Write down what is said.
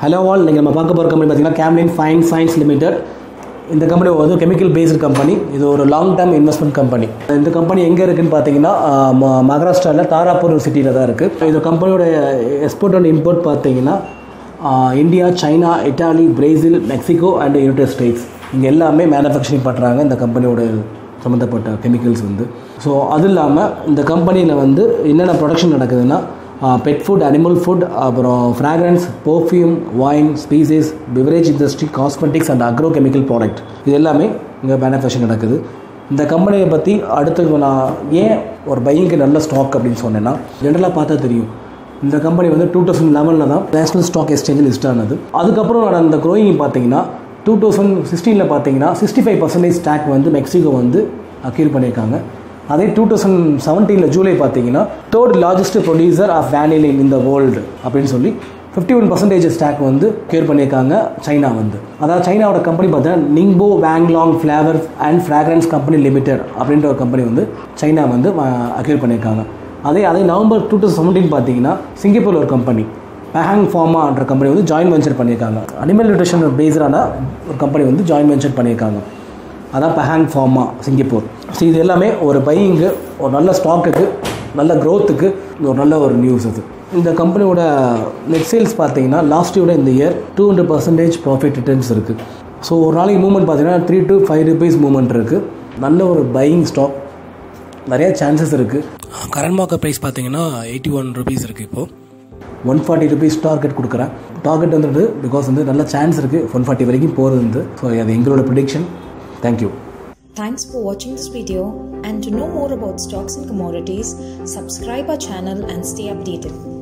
Hello all நீங்கள் நம்ம பார்க்க போகிற கம்பெனி பார்த்தீங்கன்னா கேம்லின் ஃபைன் சயின்ஸ் லிமிடெட் இந்த கம்பெனி வந்து கெமிக்கல் பேஸ்டு கம்பெனி இது ஒரு லாங் டேர்ம் இன்வெஸ்ட்மெண்ட் கம்பெனி இந்த கம்பெனி எங்கே இருக்குன்னு பார்த்தீங்கன்னா ஆஹ், ம- மகாராஷ்டிராவில் தாராப்பூர் சிட்டியில் தான் இருக்குது இந்த கம்பெனியோட எக்ஸ்போர்ட் அண்ட் இம்போர்ட் பார்த்தீங்கன்னா ah, India China Italy Brazil Mexico and United States இங்கே எல்லாமே மேனுஃபேக்சரிங் பண்ணுறாங்க இந்த கம்பெனியோட சம்மந்தப்பட்ட கெமிக்கல்ஸ் வந்து ஸோ அது இல்லாமல் இந்த கம்பெனியில் வந்து என்னென்ன ப்ரொடக்ஷன் நடக்குதுன்னா பெட் ஃபுட் அனிமல் ஃபுட் அப்புறம் fragrance perfume wine species beverage industry cosmetics and agro chemical product இது எல்லாமே இங்கே மேனுஃபேக்சரிங் நடக்குது இந்த கம்பெனியை பற்றி அடுத்து நான் ஏன் ஒரு பையிங்க்கு நல்ல ஸ்டாக் அப்படின்னு சொன்னேன்னா ஜென்ரலாக பார்த்தா தெரியும் இந்த கம்பெனி வந்து டூ தௌசண்ட் லெவனில் தான் நேஷனல் ஸ்டாக் எக்ஸ்சேஞ்சில் லிஸ்ட் ஆனது அதுக்கப்புறம் நடந்த க்ரோயிங் பார்த்தீங்கன்னா டூ தௌசண்ட் சிக்ஸ்டீனில் பார்த்தீங்கன்னா சிக்ஸ்டி ஃபைவ் பர்சன்டேஜ் ஸ்டாக் வந்து மெக்சிகோ வந்து அக்யூர் பண்ணியிருக்காங்க அதே டூ தௌசண்ட் செவன்டீனில் ஜூலை பார்த்தீங்கன்னா third largest producer of vanillin இந்த வேர்ல்டு அப்படின்னு சொல்லி ஃபிஃப்டி ஒன் பர்சன்டேஜ் ஸ்டாக் வந்து கியூர் பண்ணியிருக்காங்க சைனா வந்து அதாவது சைனாவோட கம்பெனி பார்த்தீங்கன்னா Ningbo Wanglong flavours and fragrance company limited அப்படின்ற ஒரு கம்பெனி வந்து சைனா வந்து அக்யூர் பண்ணியிருக்காங்க அதே அதே நவம்பர் டூ தௌசண்ட் செவன்டீன் பார்த்தீங்கன்னா சிங்கப்பூர் ஒரு கம்பெனி பேஹாங் ஃபார்மான்ற கம்பெனி வந்து ஜாயின் வெஞ்சர் பண்ணியிருக்காங்க அனிமல் நியூட்ரிஷன் பேஸ்டான ஒரு கம்பெனி வந்து ஜாயின் வெஞ்சர் பண்ணியிருக்காங்க அதான் பெஹாங் ஃபார்மா சிங்கப்பூர் ஸோ இது எல்லாமே ஒரு பையிங்கு ஒரு நல்ல ஸ்டாக்குக்கு நல்ல க்ரோத்துக்கு ஒரு நல்ல ஒரு நியூஸ் இது இந்த கம்பெனியோட நெட் சேல்ஸ் பார்த்தீங்கன்னா லாஸ்ட் விட இந்த year two hundred percentage profit returns இருக்குது ஸோ ஒரு நாளைக்கு மூவ்மெண்ட் பார்த்தீங்கன்னா three to five rupees movement இருக்குது நல்ல ஒரு பையிங் ஸ்டாக் நிறைய சான்சஸ் இருக்குது கரண்ட் மார்க்கெட் ப்ரைஸ் பார்த்தீங்கன்னா எயிட்டி ஒன் ருபீஸ் இருக்குது இப்போது ஒன் ஃபார்ட்டி ருபீஸ் டார்கெட் கொடுக்குறேன் டார்கெட் வந்துட்டு பிகாஸ் வந்து நல்ல சான்ஸ் இருக்குது ஒன் ஃபார்ட்டி வரைக்கும் போகிறது வந்து ஸோ அது எங்களோட prediction thank you Thanks for watching this video and to know more about stocks and commodities, subscribe our channel and stay updated.